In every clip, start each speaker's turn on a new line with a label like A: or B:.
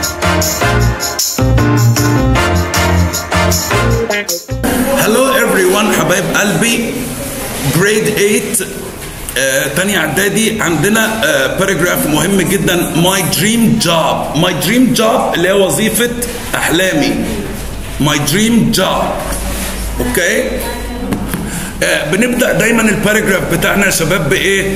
A: هلو everyone حبايب قلبي جريد 8 آه، تاني اعدادي عندنا باراجراف مهم جدا ماي دريم جوب ماي دريم جوب اللي هي وظيفه احلامي ماي دريم جوب اوكي آه، بنبدا دايما الباراجراف بتاعنا يا شباب بايه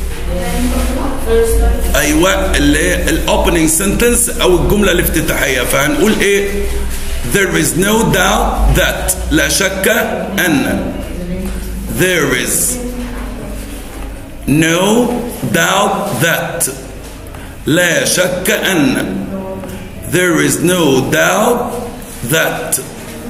A: ايوه اللي هي الاوبننج سنتنس او الجمله الافتتاحيه فهنقول ايه there is no doubt that لا شك ان there is no doubt that لا شك ان there is no doubt that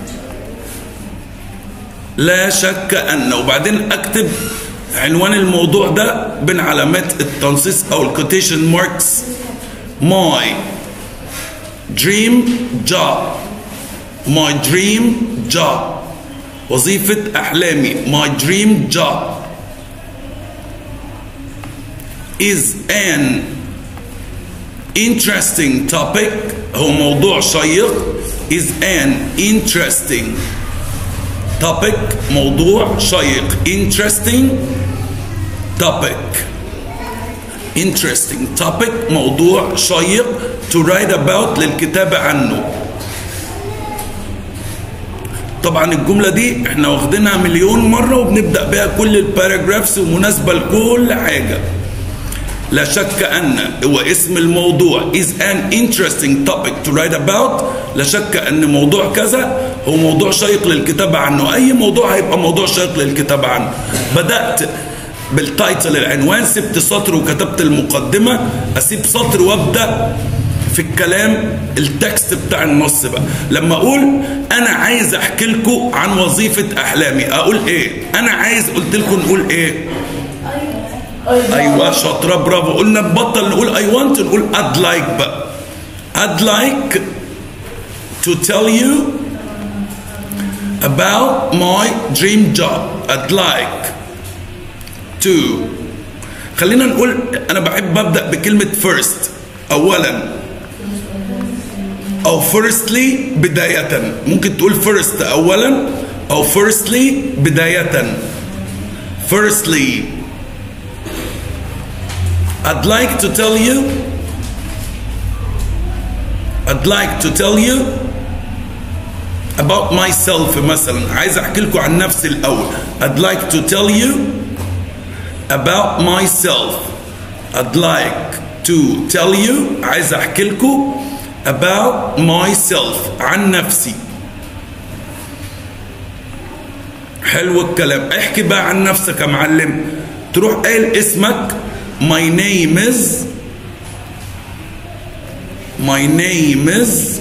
A: لا شك ان وبعدين اكتب عنوان الموضوع ده بين علامات التنصيص او الكوتيشن ماركس my dream job my dream job وظيفة أحلامي my dream job is an interesting topic هو موضوع شيق is an interesting topic موضوع شيق interesting topic interesting topic موضوع شيق to write about للكتابة عنه طبعا الجملة دي احنا واخدينها مليون مرة وبنبدأ بيها كل الباراجرافز ومناسبة لكل حاجة لا شك أن هو اسم الموضوع is an interesting topic to write about لا شك أن موضوع كذا هو موضوع شيق للكتابة عنه أي موضوع هيبقى موضوع شيق للكتابة عنه بدأت بالتايتل العنوان سبت سطر وكتبت المقدمة أسيب سطر وأبدأ في الكلام التكست بتاع النص بقى لما اقول انا عايز احكي لكم عن وظيفه احلامي اقول ايه انا عايز قلت لكم نقول ايه ايوه شاطره برافو قلنا نبطل نقول اي ونت نقول I'd like بقى I'd like to tell you about my dream job I'd like to خلينا نقول انا بحب ابدا بكلمه first اولا او firstly بداية ممكن تقول first اولا او firstly بداية firstly I'd like to tell you I'd like to tell you about myself مثلا عايز احكي لكم عن نفسي الاول I'd like to tell you about myself I'd like to tell you عايز احكي لكم about myself عن نفسي حلو الكلام احكي بقى عن نفسك يا معلم تروح قايل اسمك my name is my name is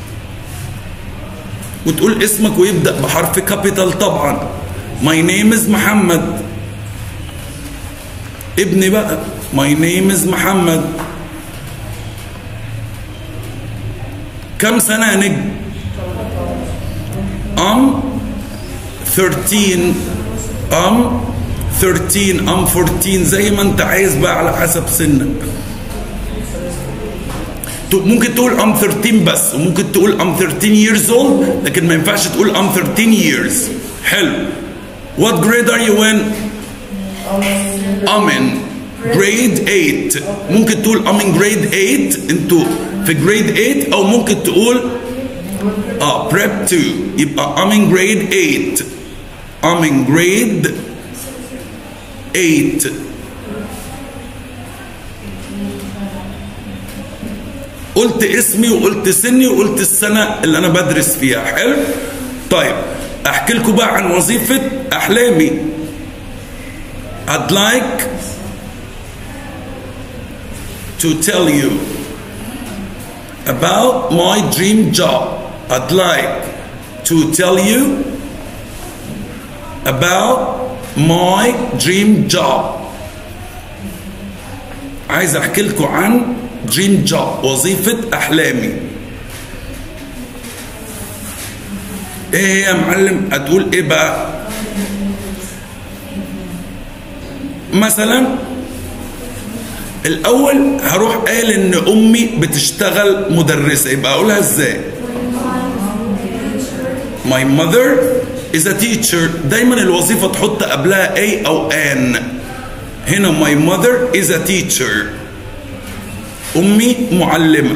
A: وتقول اسمك ويبدأ بحرف كابيتال طبعا my name is محمد ابني بقى my name is محمد كم سنة يا نجم؟ أم 13 أم 13 أم 14 زي ما أنت عايز بقى على حسب سنك ممكن تقول أم 13 بس وممكن تقول أم 13 years old لكن ما ينفعش تقول أم 13 years حلو What grade are you in؟ I'm in grade 8 ممكن تقول I'm in grade 8 انتوا في جريد 8 او ممكن تقول اه prep 2 يبقى I'm in grade 8 I'm in grade 8 قلت اسمي وقلت سني وقلت السنة اللي أنا بدرس فيها حلو طيب أحكي لكم بقى عن وظيفة أحلامي I'd like to tell you about my dream job. I'd like to tell you about my dream job. عايز احكي لكم عن dream job وظيفة احلامي. ايه يا معلم هتقول ايه بقى؟ مثلا الاول هروح قال ان امي بتشتغل مدرسه يبقى اقولها ازاي My mother is a teacher دايما الوظيفه تحط قبلها a او an هنا my mother is a teacher امي معلمه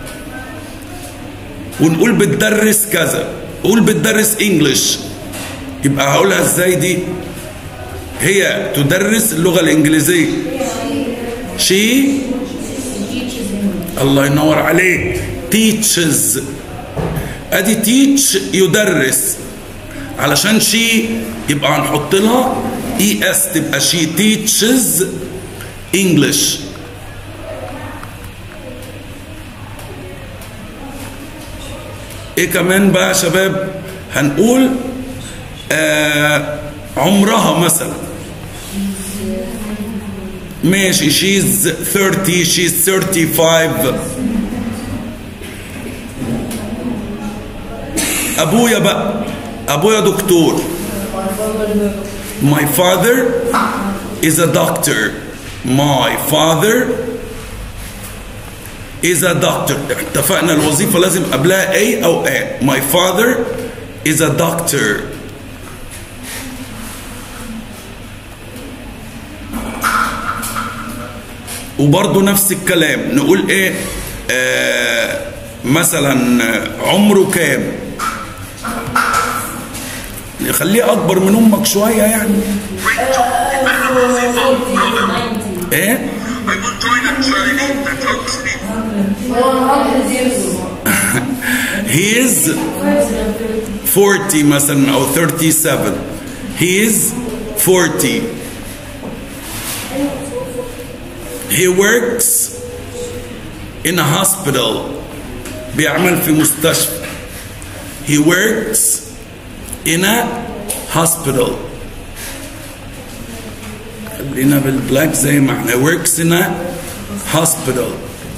A: ونقول بتدرس كذا قول بتدرس انجلش يبقى هقولها ازاي دي هي تدرس اللغه الانجليزيه she الله ينور عليك teaches ادي teach يدرس علشان she يبقى هنحط لها اي اس تبقى she teaches English ايه كمان بقى يا شباب هنقول آه عمرها مثلا ماشي she's 30 she's 35 ابويا بقى ابويا دكتور my father is a doctor my father is a doctor اتفقنا الوظيفة لازم قبلها A أو A my father is a doctor وبرضه نفس الكلام نقول ايه آه مثلا عمره كام نخليه اكبر من امك شويه يعني ايه
B: I will join a charity that helps people.
A: he is 40 مثلا او 37 he is 40 he works in a hospital بيعمل في مستشفى he works in a hospital خلينا بالبلاك زي ما احنا works in a hospital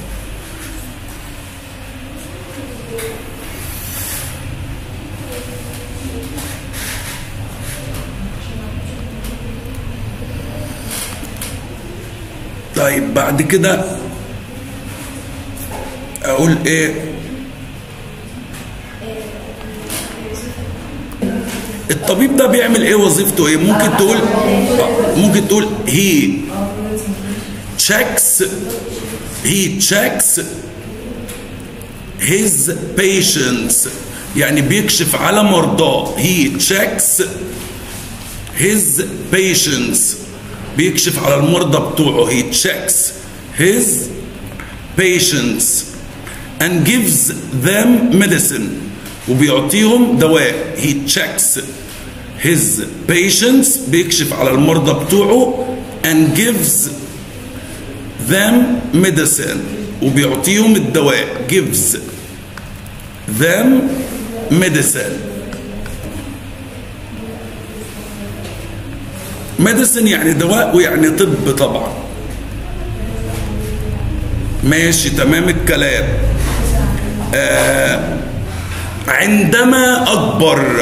A: طيب بعد كده اقول ايه الطبيب ده بيعمل ايه وظيفته ايه ممكن تقول ممكن تقول he checks he checks his patients يعني بيكشف على مرضاه he checks his patients بيكشف على المرضى بتوعه he checks his patients and gives them medicine وبيعطيهم دواء he checks his patients بيكشف على المرضى بتوعه and gives them medicine وبيعطيهم الدواء gives them medicine ميديسن يعني دواء ويعني طب طبعا ماشي تمام الكلام آه عندما أكبر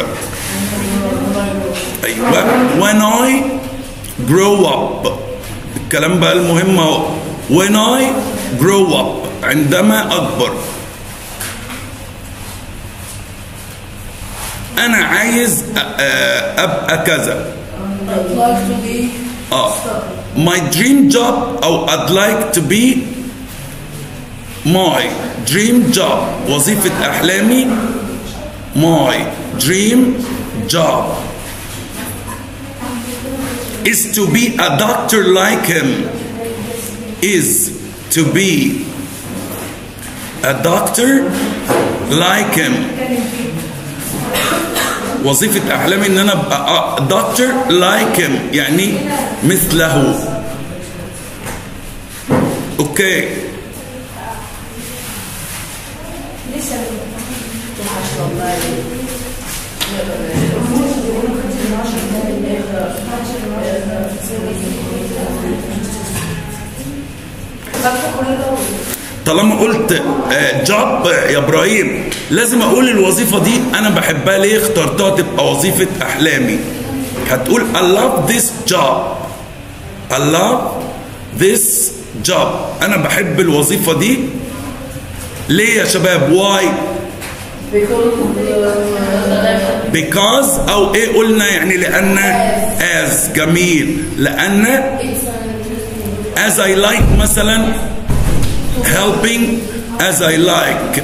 A: أيوة when I grow up الكلام بقى المهم اهو when I grow up عندما أكبر أنا عايز أبقى كذا
C: I'd like to be
A: اه my dream job او I'd like to be my dream job وظيفة أحلامي my dream job is to be a doctor like him is to be a doctor like him وظيفة أحلامي إن أنا أبقى دكتور لايك هيم يعني مثله أوكي طالما قلت جوب يا ابراهيم لازم اقول الوظيفه دي انا بحبها ليه اخترتها تبقى وظيفه احلامي هتقول I love this job I love this job انا بحب الوظيفه دي ليه يا شباب واي
C: Because uh,
A: because او ايه قلنا يعني لان as جميل لان
C: it's an interesting.
A: as I like مثلا helping as I like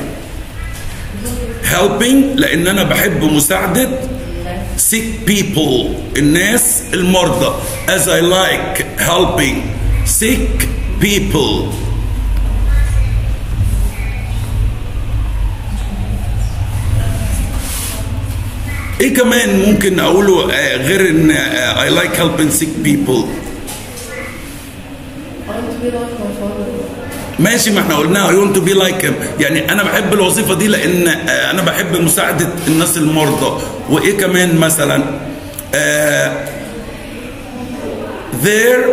A: helping لان انا بحب مساعده sick people الناس المرضى as I like helping sick people ايه كمان ممكن اقوله آه، غير ان آه، I like helping sick people
C: I want to be like my father.
A: ماشي ما احنا قلناها I want to be like him يعني انا بحب الوظيفة دي لان آه، انا بحب مساعدة الناس المرضى وايه كمان مثلا آه there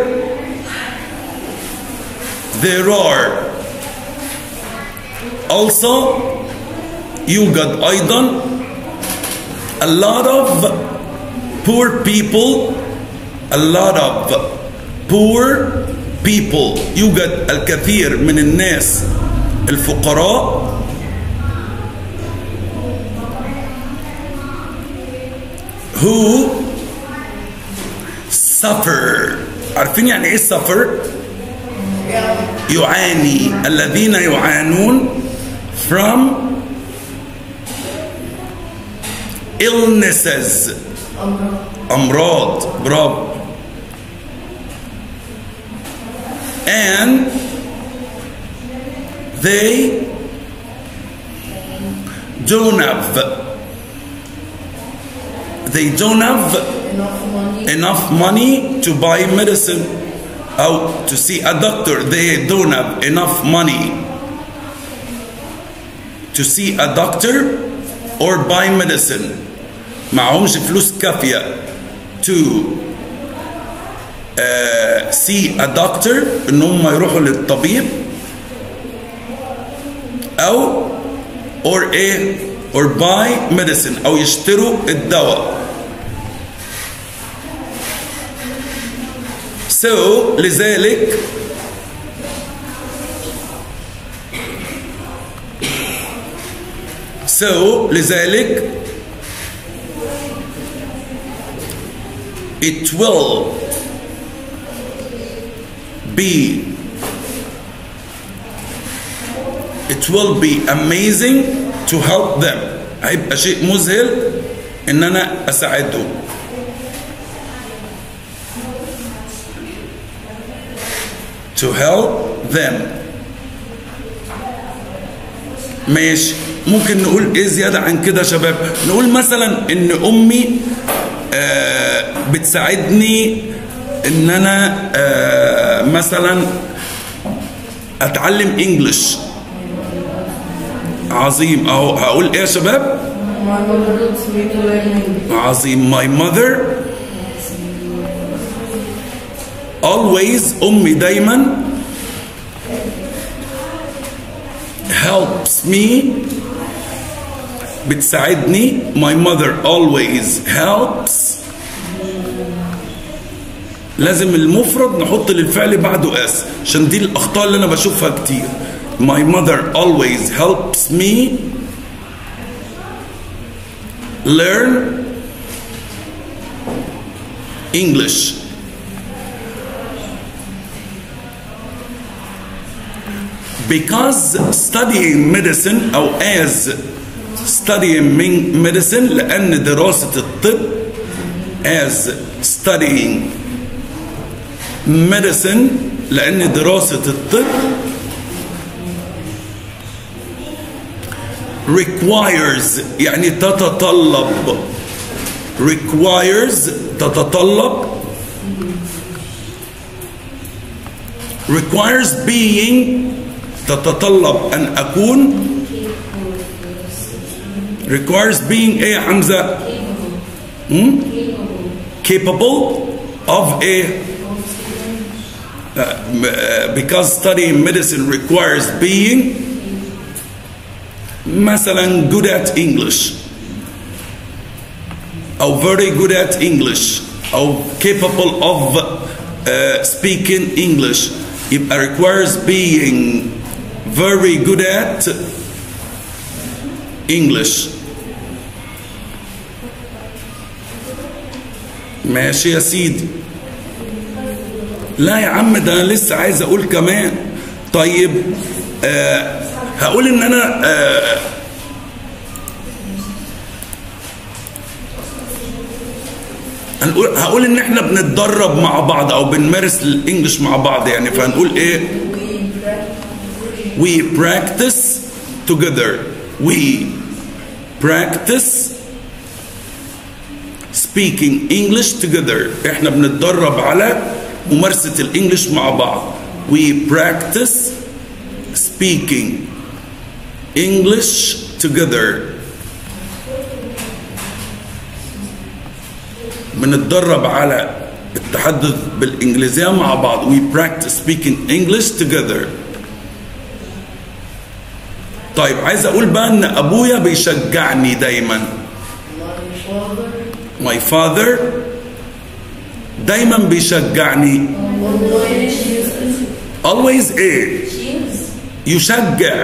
A: there are also يوجد ايضا a lot of poor people a lot of poor people يوجد الكثير من الناس الفقراء who suffer عارفين يعني ايه suffer
C: Yeah.
A: يعاني الذين يعانون from illnesses أمراض برافو and they don't have they don't have
C: Enough money.
A: enough money to buy medicine or to see a doctor. They don't have enough money to see a doctor or buy medicine. معهمش فلوس كافية to uh, see a doctor ان هم يروحوا للطبيب او or ايه or buy medicine او يشتروا الدواء So لذلك So لذلك it will be it will be amazing to help them هيبقى شيء مذهل ان انا اساعدهم to help them ماشي ممكن نقول ايه زيادة عن كده يا شباب نقول مثلا ان امي آه بتساعدني ان انا آه مثلا اتعلم انجلش عظيم اهو هقول ايه يا شباب
C: My mother helps me to learn English.
A: عظيم my mother always أمي دايما helps me بتساعدني my mother always helps لازم المفرد نحط للفعل بعده اس عشان دي الاخطاء اللي انا بشوفها كتير my mother always helps me learn English because studying medicine أو as studying min- medicine لأن دراسة الطب as studying medicine لأن دراسة الطب requires يعني تتطلب requires تتطلب requires being تتطلب أن أكون requires being إيه يا حمزة hmm? capable of a uh, uh, because studying medicine requires being مثلا good at English أو very good at English أو capable of uh, speaking English يبقى requires being very good at English ماشي يا سيدي لا يا عم ده انا لسه عايز اقول كمان طيب آه هقول ان انا آه هنقول هقول ان احنا بنتدرب مع بعض او بنمارس الانجليش مع بعض يعني فهنقول ايه we practice together we practice speaking English together احنا بنتدرب على ممارسة الانجليش مع بعض we practice speaking English together بنتدرب على التحدث بالإنجليزية مع بعض we practice speaking English together طيب عايز أقول بقى إن أبويا بيشجعني دايما
C: My father
A: my father دايما بيشجعني
C: always uses
A: always إيه يشجع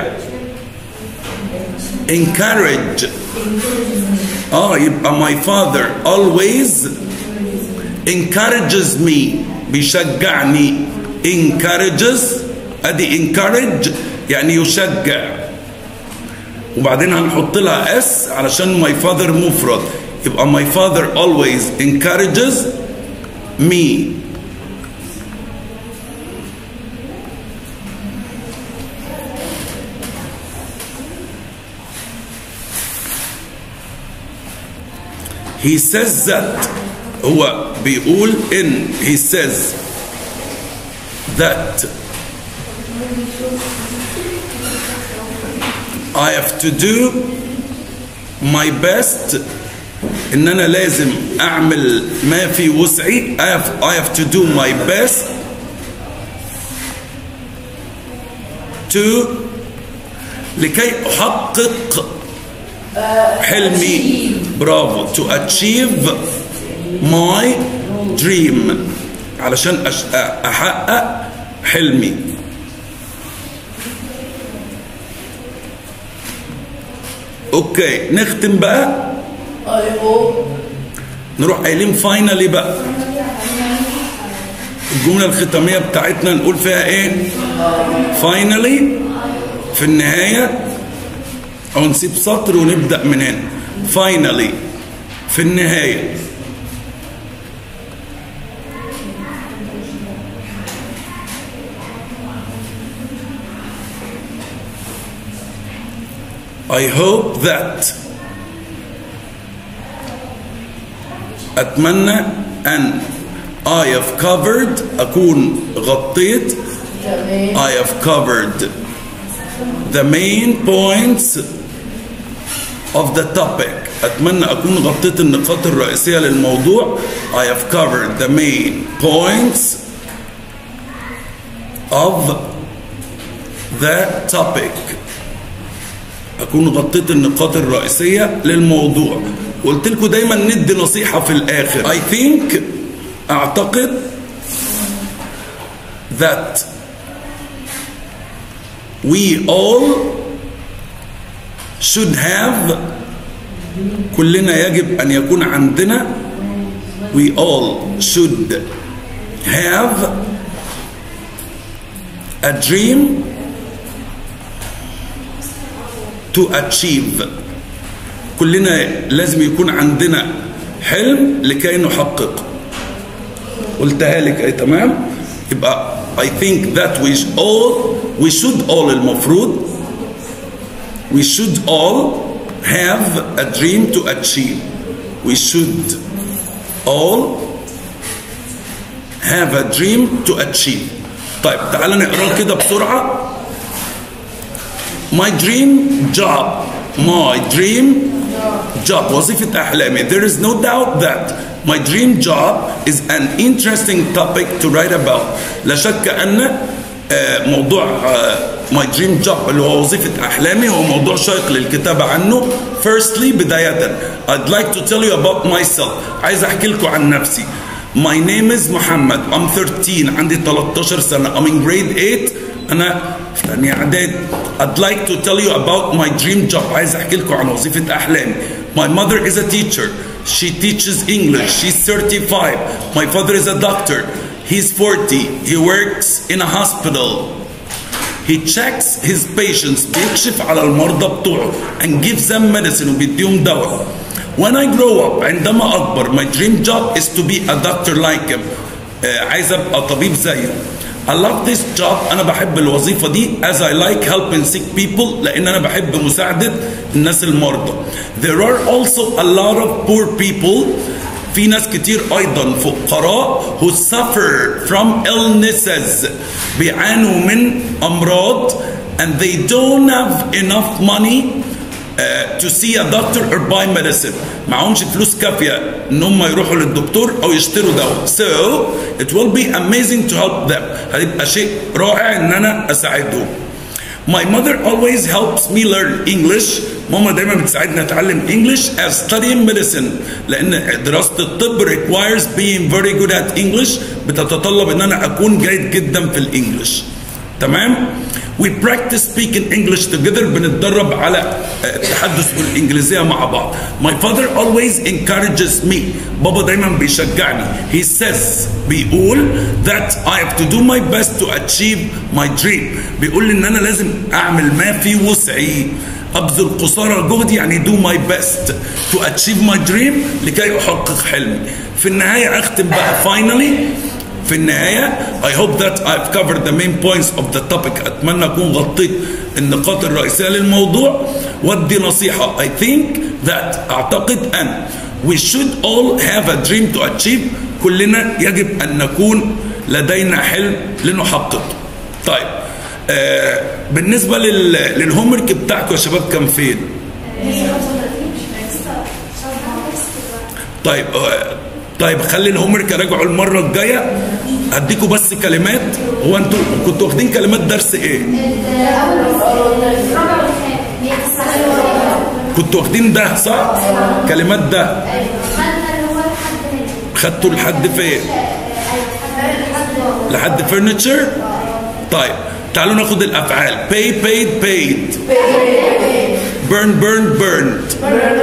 A: encourage اه يبقى my father always encourages me بيشجعني encourages ادي encourage يعني يشجع وبعدين هنحط لها اس علشان my father مفرد يبقى my father always encourages me he says that هو بيقول ان he says that I have to do my best ان انا لازم اعمل ما في وسعي I have, I have to do my best to لكي احقق حلمي برافو to achieve my dream علشان أش- احقق حلمي اوكي نختم بقى
C: I hope
A: نروح قايلين فاينلي بقى الجملة الختامية بتاعتنا نقول فيها ايه فاينلي في النهاية او نسيب سطر ونبدأ من هنا فاينلي في النهاية I hope that أتمنى أن I have covered أكون غطيت
C: the main
A: I have covered the main points of the topic أتمنى أكون غطيت النقاط الرئيسية للموضوع I have covered the main points of the topic أكون غطيت النقاط الرئيسية للموضوع قلت لكم دايما ندي نصيحة في الآخر I think أعتقد that we all should have كلنا يجب أن يكون عندنا we all should have a dream to achieve كلنا لازم يكون عندنا حلم لكي نحقق قلتها لك اي تمام يبقى I think that we should all we should all المفروض we should all have a dream to achieve we should all have a dream to achieve طيب تعالى نقراه كده بسرعة my dream job my dream job وظيفة أحلامي there is no doubt that my dream job is an interesting topic to write about لا شك أن آه، موضوع آه، my dream job اللي هو وظيفة أحلامي هو موضوع شيق للكتابة عنه firstly بداية I'd like to tell you about myself عايز أحكي لكم عن نفسي My name is Muhammad. I'm 13. عندي 13 سنة. I'm in grade 8. أنا في ثانية إعداد. I'd like to tell you about my dream job. عايز أحكي لكم عن وظيفة أحلامي. My mother is a teacher. She teaches English. She's 35. My father is a doctor. He's 40. He works in a hospital. He checks his patients بيكشف على المرضى بتوعه and gives them medicine وبيديهم دواء. When I grow up عندما أكبر my dream job is to be a doctor like him. آه عايز أبقى طبيب زيه. I love this job أنا بحب الوظيفة دي as I like helping sick people لأن أنا بحب مساعدة الناس المرضى. There are also a lot of poor people في ناس كتير ايضا فقراء who suffer from illnesses بيعانوا من امراض and they don't have enough money uh, to see a doctor or buy medicine معهمش فلوس كافيه ان هم يروحوا للدكتور او يشتروا دواء so it will be amazing to help them هيبقى شيء رائع ان انا اساعدهم My mother always helps me learn English. ماما دايما بتساعدني اتعلم English as studying medicine لان دراسة الطب requires being very good at English بتتطلب ان انا اكون جيد جدا في الانجليش. تمام؟ We practice speaking English together بنتدرب على التحدث بالانجليزيه مع بعض. My father always encourages me. بابا دايما بيشجعني. He says بيقول that I have to do my best to achieve my dream. بيقول لي ان انا لازم اعمل ما في وسعي. ابذل قصارى جهدي يعني do my best to achieve my dream لكي احقق حلمي. في النهايه اختم بقى finally في النهاية I hope that I've covered the main points of the topic أتمنى أكون غطيت النقاط الرئيسية للموضوع ودي نصيحة I think that أعتقد أن we should all have a dream to achieve كلنا يجب أن نكون لدينا حلم لنحققه طيب آه بالنسبة لل... للهومورك بتاعكم يا شباب كان فين؟ طيب آه طيب خلي الهومورك راجعوا المره الجايه هديكوا بس كلمات هو انتوا كنتوا واخدين كلمات درس ايه؟ كنتوا واخدين ده صح؟ كلمات ده خدتوا لحد فين؟ لحد فرنتشر؟ طيب تعالوا ناخد الافعال pay paid paid burn burned burned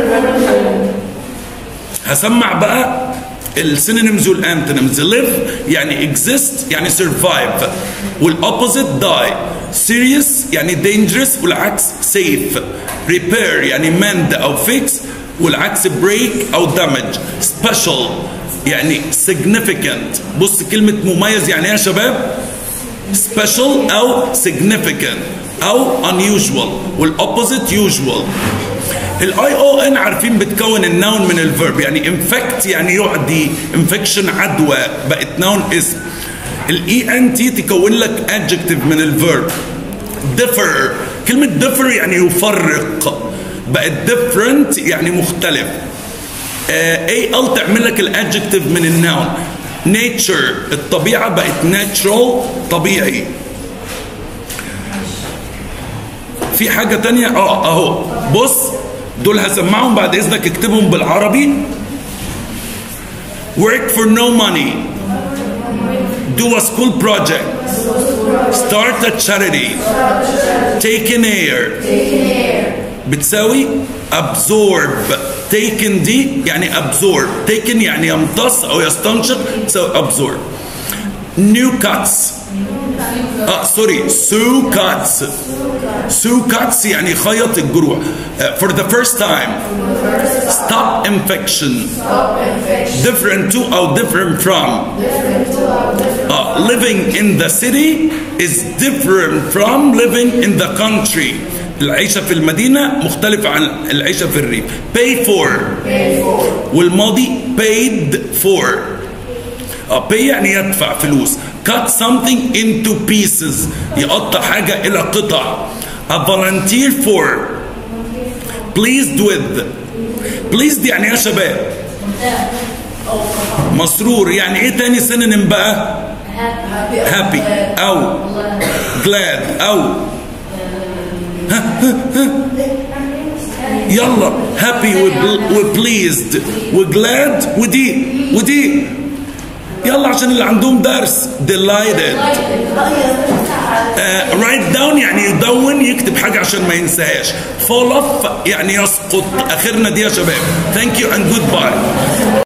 A: هسمع بقى السينونيمز والانتونيمز live يعني exist يعني survive والاوبوزيت die serious يعني dangerous والعكس safe repair يعني mend او fix والعكس break او damage special يعني significant بص كلمة مميز يعني ايه يا شباب special او significant او unusual والاوبوزيت usual الاي او ان عارفين بتكون النون من الفيرب يعني انفكت يعني يعدي انفكشن عدوى بقت نون اسم الاي ان تي تكون لك ادجكتيف من الفيرب differ كلمة differ يعني يفرق بقت different يعني مختلف اي ال تعمل لك الادجكتيف من النون nature الطبيعة بقت natural طبيعي في حاجة تانية اه اهو بص دول هسمعهم بعد اذنك اكتبهم بالعربي work for no money do a school project start a charity take an air بتساوي absorb taken دي يعني absorb taken يعني يمتص او يستنشق تساوي absorb new cuts اه سوري سو كاتس سو كاتس يعني خيط الجروح uh, for the first time stop infection different to or different from uh, living in the city is different from living in the country العيشة في المدينة مختلفة عن العيشة في الريف pay for والماضي paid for uh, pay يعني يدفع فلوس cut something into pieces يقطع حاجة إلى قطع a volunteer for pleased with pleased يعني يا شباب مسرور يعني ايه تاني سينونيم بقى happy او glad او يلا happy و pleased و glad ودي ودي يلا عشان اللي عندهم درس delighted رايت داون يعني يدون يكتب حاجه عشان ما ينساهاش fall off يعني يسقط اخرنا دي يا شباب ثانك يو اند جود باي